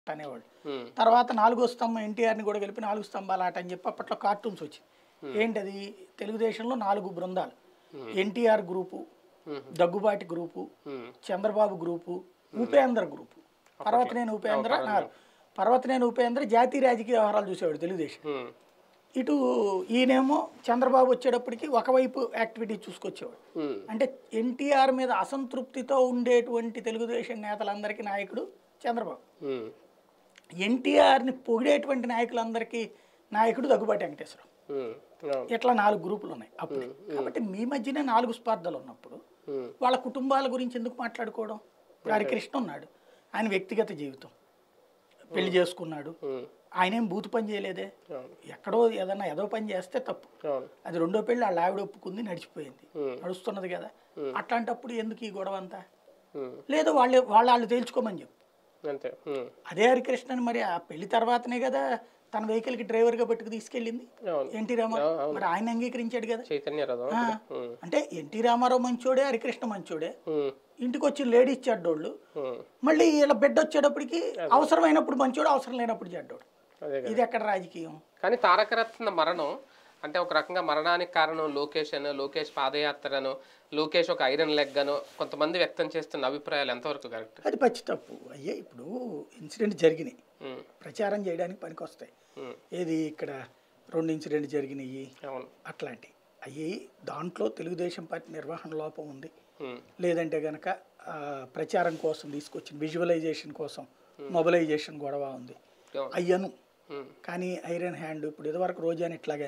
అనేవాళ్ళు ఉమ్, తర్వాత నాలుగో స్తంభం ఎన్టీఆర్ని కూడా కలిపి నాలుగు స్తంభాల ఆట అని చెప్పి అప్పట్లో కార్టూన్స్ వచ్చింది ఏంటది తెలుగుదేశంలో నాలుగు బృందాలు NTR group Hmm. Daggubati group ఉమ్, చంద్రబాబు గ్రూపు ఉపేంద్ర గ్రూపు పర్వతనేని ఉపేంద్ర నాలుగు పర్వతనేని ఉపేంద్ర జాతీయ రాజకీయ వ్యవహారాలు చూసేవాడు తెలుగుదేశం ఉమ్, ఇటు ఈయనేమో చంద్రబాబు వచ్చేటప్పటికి ఒకవైపు యాక్టివిటీ చూసుకొచ్చేవాడు ఉమ్, అంటే ఎన్టీఆర్ మీద అసంతృప్తితో ఉండేటువంటి తెలుగుదేశం నేతలందరికీ నాయకుడు చంద్రబాబు ఉమ్, ఎన్టీఆర్ని పొగిడేటువంటి నాయకులందరికీ నాయకుడు దగ్గుబాటి వెంకటేశ్వరం ఉమ్, అవును. ఇట్లా నాలుగు గ్రూపులు ఉన్నాయి అప్పుడు కాబట్టి మీ మధ్యనే నాలుగు స్పర్ధలు ఉన్నప్పుడు ఉమ్, వాళ్ళ కుటుంబాల గురించి ఎందుకు మాట్లాడుకోవడం హరికృష్ణ ఉన్నాడు ఆయన వ్యక్తిగత జీవితం పెళ్లి చేసుకున్నాడు ఉమ్, ఆయన ఏం బూతు పని చేయలేదే అవును. ఎక్కడో ఏదన్నా ఏదో పని చేస్తే తప్పు అవును. అది రెండో పెళ్లి వాళ్ళ ఆవిడ ఒప్పుకుంది నడిచిపోయింది ఉమ్, నడుస్తున్నది కదా అట్లాంటప్పుడు ఎందుకు ఈ గొడవ అంతా ఉమ్, లేదు వాళ్ళే వాళ్ళ వాళ్ళు తేల్చుకోమని చెప్పు అంతే ఉమ్, అదే హరికృష్ణని మరి ఆ పెళ్లి తర్వాతనే కదా తన వెహికల్కి డ్రైవర్గా పెట్టుకు తీసుకెళ్ళింది అవును ఎన్టీ రామారావు అవును. మరి ఆయన అంగీకరించాడు కదా చైతన్య రథం ఆ, ఉమ్, అంటే ఎన్టీ రామారావు మంచోడే హరికృష్ణ మంచోడే ఉమ్, ఇంటికి వచ్చి లేడీస్ చెడ్డోళ్ళు ఉమ్, మళ్ళీ వీళ్ళ బిడ్డ వచ్చేటప్పటికి అవసరమైనప్పుడు మంచోడు అవసరం లేనప్పుడు చెడ్డోడు అదే కదా ఇది ఎక్కడ రాజకీయం కానీ తారకరత్న మరణం అంటే ఒక రకంగా మరణానికి కారణం లోకేష్ అని లోకేష్ పాదయాత్రను లోకేష్ ఒక ఐరన్ లెగ్ అను కొంతమంది వ్యక్తం చేస్తున్న అభిప్రాయాలు ఎంతవరకు కరెక్ట్ అది పచ్చి తప్పు అయ్యే ఇప్పుడు ఇన్సిడెంట్ జరిగినాయి ఉమ్, ప్రచారం చేయడానికి పనికి వస్తాయి ఉమ్, ఏది ఇక్కడ రెండు ఇన్సిడెంట్ జరిగినాయి అవును అట్లాంటి అయ్యి దాంట్లో తెలుగుదేశం పార్టీ నిర్వహణ లోపం ఉంది ఉమ్, లేదంటే గనక ఆ, ప్రచారం కోసం తీసుకొచ్చిన విజువలైజేషన్ కోసం మొబిలైజేషన్ గొడవ ఉంది అవును అయ్యను ఉమ్, కానీ ఐరన్ హ్యాండ్ ఇప్పుడు ఇదివరకు రోజాని ఇట్లాగే